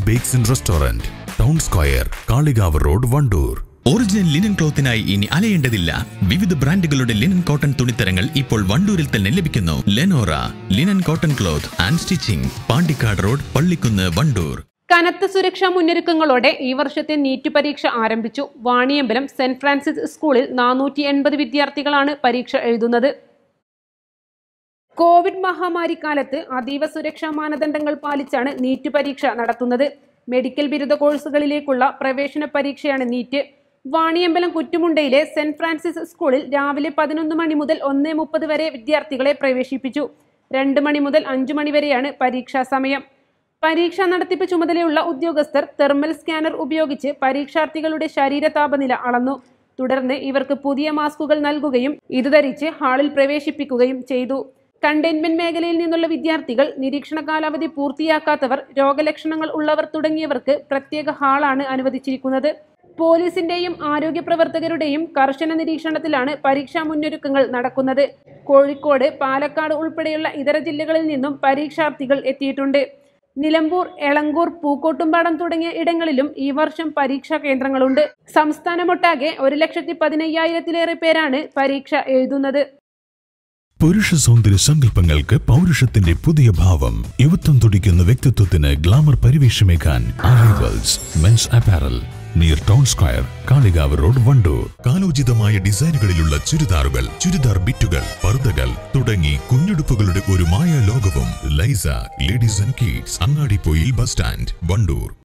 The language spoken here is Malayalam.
bakes and restaurant town square Kalikavu road Wandoor original linen ക്ലോത്തിനായി ഇനി അലയേണ്ടതില്ല വിവിധ ബ്രാൻഡുകളുടെ ലിനൻ കോട്ടൺ തുണിത്തരങ്ങൾ ഇപ്പോൾ വണ്ടൂരിൽ തന്നെ ലഭിക്കുന്നു Lenora linen cotton cloth and stitching Pandikkad road Pallikkunnu Wandoor കനത്ത സുരക്ഷാ മുന്നൊരുക്കങ്ങളോടെ ഈ വർഷത്തെ നീറ്റ് പരീക്ഷ ആരംഭിച്ചു വാണിയമ്പലം സെന്റ് ഫ്രാൻസിസ് സ്കൂളിൽ നാനൂറ്റി എൺപത് വിദ്യാർത്ഥികളാണ് പരീക്ഷ എഴുതുന്നത് കോവിഡ് മഹാമാരി കാലത്ത് അതീവ സുരക്ഷാ മാനദണ്ഡങ്ങൾ പാലിച്ചാണ് നീറ്റ് പരീക്ഷ നടത്തുന്നത് മെഡിക്കൽ ബിരുദ കോഴ്സുകളിലേക്കുള്ള പ്രവേശന പരീക്ഷയാണ് നീറ്റ് വാണിയമ്പലം കുറ്റുമുണ്ടയിലെ സെന്റ് ഫ്രാൻസിസ് സ്കൂളിൽ രാവിലെ പതിനൊന്ന് മണി മുതൽ ഒന്ന് മുപ്പത് വരെ വിദ്യാർത്ഥികളെ പ്രവേശിപ്പിച്ചു രണ്ട് മണി മുതൽ അഞ്ചു മണി വരെയാണ് പരീക്ഷാ സമയം പരീക്ഷാ നടത്തിപ്പ് ചുമതലയുള്ള ഉദ്യോഗസ്ഥർ തെർമൽ സ്കാനർ ഉപയോഗിച്ച് പരീക്ഷാർത്ഥികളുടെ ശരീര താപനില അളന്നു തുടർന്ന് ഇവർക്ക് പുതിയ മാസ്കുകൾ നൽകുകയും ഇത് ധരിച്ച് ഹാളിൽ പ്രവേശിപ്പിക്കുകയും ചെയ്തു കണ്ടെയ്ൻമെന്റ് മേഖലയിൽ നിന്നുള്ള വിദ്യാർത്ഥികൾ നിരീക്ഷണ കാലാവധി പൂർത്തിയാക്കാത്തവർ രോഗലക്ഷണങ്ങൾ ഉള്ളവർ തുടങ്ങിയവർക്ക് പ്രത്യേക ഹാളാണ് അനുവദിച്ചിരിക്കുന്നത് പോലീസിന്റെയും ആരോഗ്യ പ്രവർത്തകരുടെയും കർശന നിരീക്ഷണത്തിലാണ് പരീക്ഷാ മുന്നൊരുക്കങ്ങൾ നടക്കുന്നത് കോഴിക്കോട് പാലക്കാട് ഉൾപ്പെടെയുള്ള ഇതര ജില്ലകളിൽ നിന്നും പരീക്ഷാർത്ഥികൾ എത്തിയിട്ടുണ്ട് നിലമ്പൂർ എളങ്കൂർ പൂക്കോട്ടുംപാടം തുടങ്ങിയ ഇടങ്ങളിലും ഈ വർഷം പരീക്ഷാ കേന്ദ്രങ്ങളുണ്ട് സംസ്ഥാനമൊട്ടാകെ ഒരു ലക്ഷത്തി പതിനയ്യായിരത്തിലേറെ പേരാണ് പരീക്ഷ എഴുതുന്നത് പുരുഷ സൗന്ദര്യ സങ്കല്പങ്ങൾക്ക് പൗരുഷത്തിന്റെ പുതിയ ഭാവം യുവത്വം തുടിക്കുന്ന വ്യക്തിത്വത്തിന് ഗ്ലാമർ പരിവേഷമേകാൻ arrivals men's apparel near town square Kalikavu road Wandoor കാലോചിതമായ ഡിസൈനുകളിലുള്ള ചുരിദാറുകൾ ചുരിദാർ ബിറ്റുകൾ പർദ്ദകൾ തുടങ്ങി കുഞ്ഞുടുപ്പുകളുടെ ഒരു മായ ലോകവും ലൈസ ladies and kids Angadippoyil bus stand Wandoor